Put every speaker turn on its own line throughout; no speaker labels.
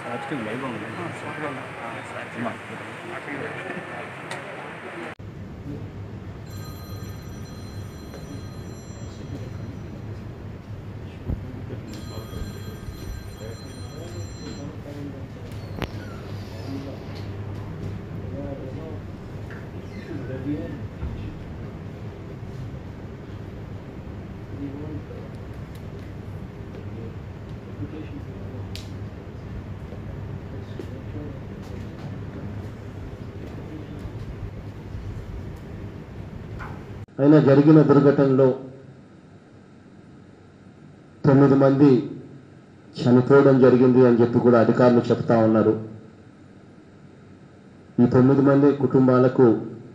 రాజకీయం లైవ్ ఉంది అమ్మా.
అయినా జరిగిన దుర్ఘటనలో తొమ్మిది మంది చనిపోవడం జరిగింది అని చెప్పి కూడా అధికారులు చెప్తా ఉన్నారు ఈ తొమ్మిది మంది కుటుంబాలకు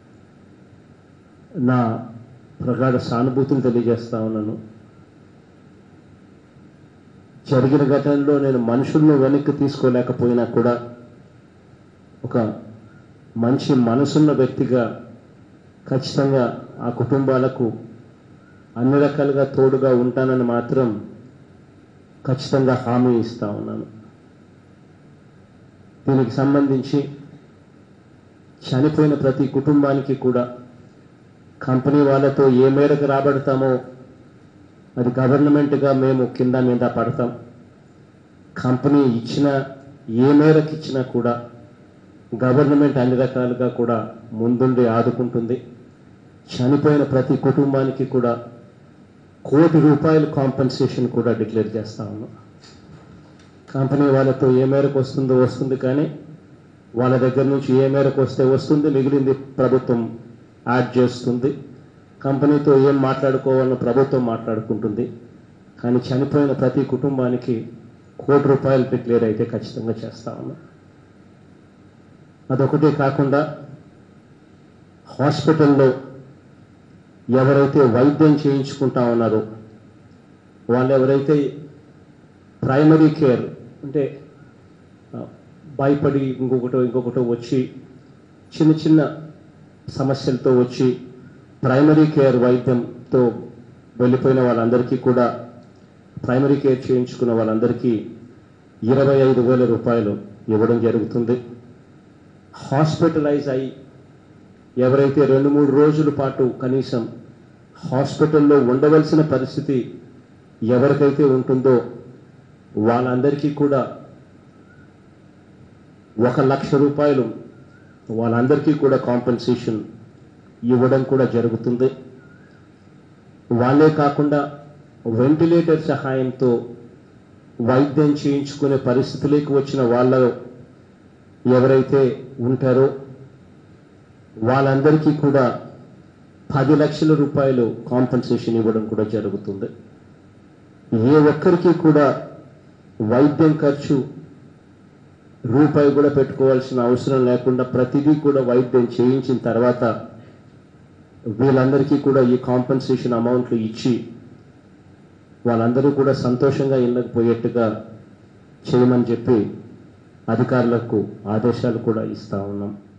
నా ప్రగాఢ సానుభూతిని తెలియజేస్తా ఉన్నాను జరిగిన ఘటనలో నేను మనుషులను వెనక్కి తీసుకోలేకపోయినా కూడా ఒక మంచి మనసున్న వ్యక్తిగా ఖచ్చితంగా ఆ కుటుంబాలకు అన్ని రకాలుగా తోడుగా ఉంటానని మాత్రం ఖచ్చితంగా హామీ ఇస్తా ఉన్నాను దీనికి సంబంధించి చనిపోయిన ప్రతి కుటుంబానికి కూడా కంపెనీ వాళ్ళతో ఏ మేరకు రాబడతామో అది గవర్నమెంట్గా మేము కింద మీద పడతాం కంపెనీ ఇచ్చిన ఏ మేరకు ఇచ్చినా కూడా గవర్నమెంట్ అన్ని రకాలుగా కూడా ముందుండి ఆదుకుంటుంది చనిపోయిన ప్రతి కుటుంబానికి కూడా కోటి రూపాయల కాంపెన్సేషన్ కూడా డిక్లేర్ చేస్తా ఉన్నాం కంపెనీ వాళ్ళతో ఏ మేరకు వస్తుందో వస్తుంది కానీ వాళ్ళ దగ్గర నుంచి ఏ మేరకు వస్తే వస్తుంది మిగిలింది ప్రభుత్వం యాడ్ చేస్తుంది కంపెనీతో ఏం మాట్లాడుకోవాలని ప్రభుత్వం మాట్లాడుకుంటుంది కానీ చనిపోయిన ప్రతి కుటుంబానికి కోటి రూపాయలు డిక్లేర్ అయితే ఖచ్చితంగా చేస్తా ఉన్నాం అదొకటే కాకుండా హాస్పిటల్లో ఎవరైతే వైద్యం చేయించుకుంటా ఉన్నారో వాళ్ళు ఎవరైతే ప్రైమరీ కేర్ అంటే ఆ, భయపడి ఇంకొకటో ఇంకొకటో వచ్చి చిన్న చిన్న సమస్యలతో వచ్చి ప్రైమరీ కేర్ వైద్యంతో వెళ్ళిపోయిన వాళ్ళందరికీ కూడా ప్రైమరీ కేర్ చేయించుకున్న వాళ్ళందరికీ ఇరవై ఐదు వేల రూపాయలు ఇవ్వడం జరుగుతుంది హాస్పిటలైజ్ అయి ఎవరైతే రెండు మూడు రోజుల పాటు కనీసం హాస్పిటల్లో ఉండవలసిన పరిస్థితి ఎవరికైతే ఉంటుందో వాళ్ళందరికీ కూడా ఒక లక్ష రూపాయలు వాళ్ళందరికీ కూడా కాంపెన్సేషన్ ఇవ్వడం కూడా జరుగుతుంది వాళ్ళే కాకుండా వెంటిలేటర్ సహాయంతో వైద్యం చేయించుకునే పరిస్థితిలోకి వచ్చిన వాళ్ళ ఎవరైతే ఉంటారో వాళ్ళందరికీ కూడా పది లక్షల రూపాయలు కాంపెన్సేషన్ ఇవ్వడం కూడా జరుగుతుంది ఏ ఒక్కరికి కూడా వైద్యం ఖర్చు రూపాయి కూడా పెట్టుకోవాల్సిన అవసరం లేకుండా ప్రతిదీ కూడా వైద్యం చేయించిన తర్వాత వీళ్ళందరికీ కూడా ఈ కాంపెన్సేషన్ అమౌంట్లు ఇచ్చి వాళ్ళందరూ కూడా సంతోషంగా ఇళ్ళకి పోయేట్టుగా చేయమని చెప్పి అధికారులకు ఆదేశాలు కూడా ఇస్తా ఉన్నాం